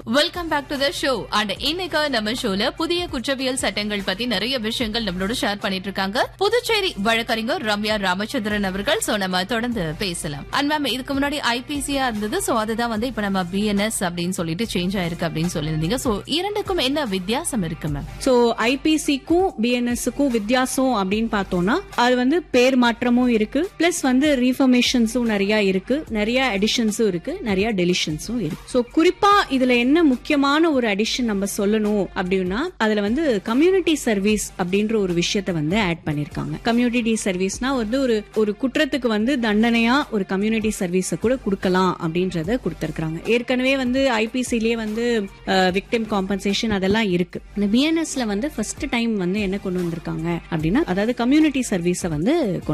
welcome back to the show and இன்னைக்கு நம்ம ஷோல புதிய குற்றவியல் சட்டங்கள் பத்தி நிறைய விஷயங்கள் நம்மளோட ஷேர் பண்ணிட்டு இருக்காங்க புதுச்சேரி வழக்கறிஞர் ரம்யா ராமச்சந்திரன் அவர்கள் சோ நம்ம தொடர்ந்து பேசலாம் அண்ட் மேம் இதுக்கு முன்னாடி ஐபிசியா இருந்தது சோ அதுதான் வந்து இப்ப நம்ம பிஎன்எஸ் அப்படின்னு சொல்லிட்டு சேஞ்ச் ஆயிருக்கு அப்படின்னு சொல்லியிருந்தீங்க சோ இரண்டுக்கும் என்ன வித்தியாசம் இருக்கு மேம் ஸோ ஐபிசிக்கும் பிஎன்எஸ்க்கும் வித்தியாசம் அப்படின்னு பார்த்தோம்னா அது வந்து பேர் மாற்றமும் இருக்கு பிளஸ் வந்து ரீஃபர்மேஷன்ஸும் நிறைய இருக்கு நிறைய அடிஷன்ஸும் இருக்கு நிறைய டெலிஷன்ஸும் இருக்கு ஸோ குறிப்பா இதுல என்ன முக்கியமான ஒரு அடிஷன் நம்ம சொல்லணும் அப்படின்னா அதுல வந்து கம்யூனிட்டி சர்வீஸ் அப்படின்ற ஒரு விஷயத்த வந்து ஆட் பண்ணிருக்காங்க கம்யூனிட்டி சர்வீஸ்னா வந்து ஒரு ஒரு குற்றத்துக்கு வந்து தண்டனையா ஒரு கம்யூனிட்டி சர்வீஸ கூட கொடுக்கலாம் அப்படின்றத கொடுத்திருக்காங்க ஏற்கனவே வந்து ஐபிசிலேயே வந்து விக்டிம் காம்பன்சேஷன் அதெல்லாம் இருக்கு இந்த பிஎன்எஸ்ல வந்து ஃபர்ஸ்ட் டைம் வந்து என்ன கொண்டு வந்திருக்காங்க அப்படின்னா அதாவது கம்யூனிட்டி சர்வீஸை வந்து கொண்டு